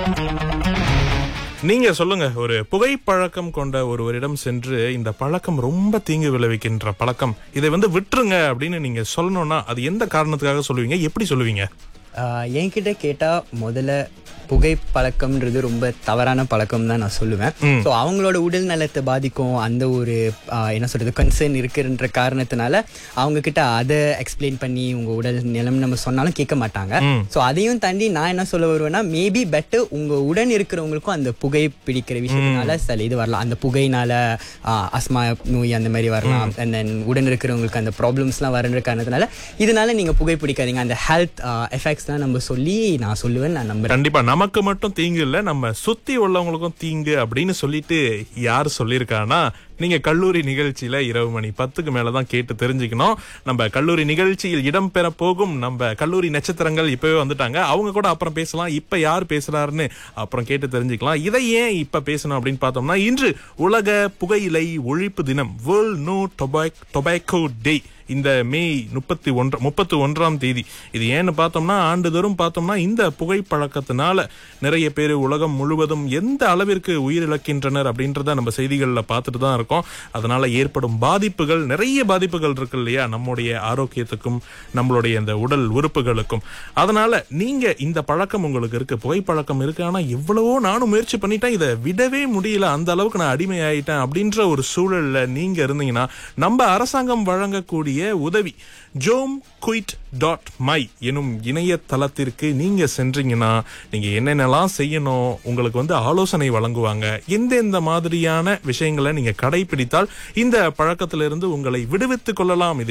நீங்க சொல்லுங்க ஒரு புகைப்பழக்கம் கொண்ட ஒருவரிடம் சென்று இந்த பழக்கம் ரொம்ப தீங்கு விளைவிக்கின்ற பழக்கம் இதை வந்து விட்டுருங்க அப்படின்னு நீங்க சொல்லணும்னா அது எந்த காரணத்துக்காக சொல்லுவீங்க எப்படி சொல்லுவீங்க ஆஹ் என்கிட்ட கேட்டா முதல்ல புகை பழக்கம்ன்றது ரொம்ப தவறான பழக்கம் தான் நான் சொல்லுவேன் ஸோ அவங்களோட உடல் நலத்தை பாதிக்கும் அந்த ஒரு ஆஹ் என்ன சொல்றது கன்சர்ன் இருக்குன்ற காரணத்தினால அவங்க கிட்ட அதை எக்ஸ்பிளைன் பண்ணி உங்க உடல் நிலம் நம்ம சொன்னாலும் கேட்க மாட்டாங்க ஸோ அதையும் தாண்டி நான் என்ன சொல்ல வருவேன்னா மேபி பெட்டர் உங்க உடன் இருக்கிறவங்களுக்கும் அந்த புகை பிடிக்கிற விஷயத்தினால சில இது வரலாம் அந்த புகையினால ஆஹ் அஸ்மா நோய் அந்த மாதிரி வரலாம் அண்ட் தென் உடன் இருக்கிறவங்களுக்கு அந்த ப்ராப்ளம்ஸ்லாம் வரன்ற காரணத்தினால இதனால நீங்க புகை பிடிக்காதீங்க அந்த ஹெல்த் எஃபெக்ட்ஸ்லாம் நம்ம சொல்லி நான் சொல்லுவேன் நான் நம்புறேன் கண்டிப்பா நமக்கு மட்டும் தீங்கு இல்ல நம்ம சுத்தி உள்ளவங்களுக்கும் தீங்கு அப்படின்னு சொல்லிட்டு யார் சொல்லியிருக்கானா நீங்க கல்லூரி நிகழ்ச்சியில இரவு மணி பத்துக்கு மேலதான் கேட்டு தெரிஞ்சுக்கணும் நம்ம கல்லூரி நிகழ்ச்சியில் இடம்பெற போகும் நம்ம கல்லூரி நட்சத்திரங்கள் இப்பவே வந்துட்டாங்க அவங்க கூட அப்புறம் பேசலாம் இப்ப யார் பேசுறாருன்னு அப்புறம் கேட்டு தெரிஞ்சுக்கலாம் இதை ஏன் இப்ப பேசணும் அப்படின்னு பார்த்தோம்னா இன்று உலக புகையிலை ஒழிப்பு தினம் வேர்ல்ட் நோ டொபாக்கோ டே இந்த மே முப்பத்தி ஒன்று முப்பத்தி ஒன்றாம் தேதி இது ஏன்னு பார்த்தோம்னா ஆண்டுதோறும் பார்த்தோம்னா இந்த புகைப்பழக்கத்தினால நிறைய பேர் உலகம் முழுவதும் எந்த அளவிற்கு உயிரிழக்கின்றனர் அப்படின்றத நம்ம செய்திகளில் பார்த்துட்டு தான் இருக்கோம் அதனால ஏற்படும் பாதிப்புகள் நிறைய பாதிப்புகள் இருக்கு இல்லையா நம்முடைய ஆரோக்கியத்துக்கும் நம்மளுடைய இந்த உடல் உறுப்புகளுக்கும் அதனால நீங்க இந்த பழக்கம் உங்களுக்கு இருக்கு புகைப்பழக்கம் இருக்கு ஆனா எவ்வளவோ நானும் முயற்சி பண்ணிட்டேன் இதை விடவே முடியல அந்த அளவுக்கு நான் அடிமை ஆயிட்டேன் அப்படின்ற ஒரு சூழல்ல நீங்க இருந்தீங்கன்னா நம்ம அரசாங்கம் வழங்கக்கூடிய உதவி ஜோம் குயிட் டாட் மை எனும் இணையதளத்திற்கு நீங்க சென்றீங்கன்னா நீங்க என்னென்னலாம் செய்யணும் உங்களுக்கு வந்து ஆலோசனை வழங்குவாங்க எந்தெந்த மாதிரியான விஷயங்களை நீங்க கடைபிடித்தால் இந்த பழக்கத்திலிருந்து உங்களை விடுவித்துக் கொள்ளலாம் இது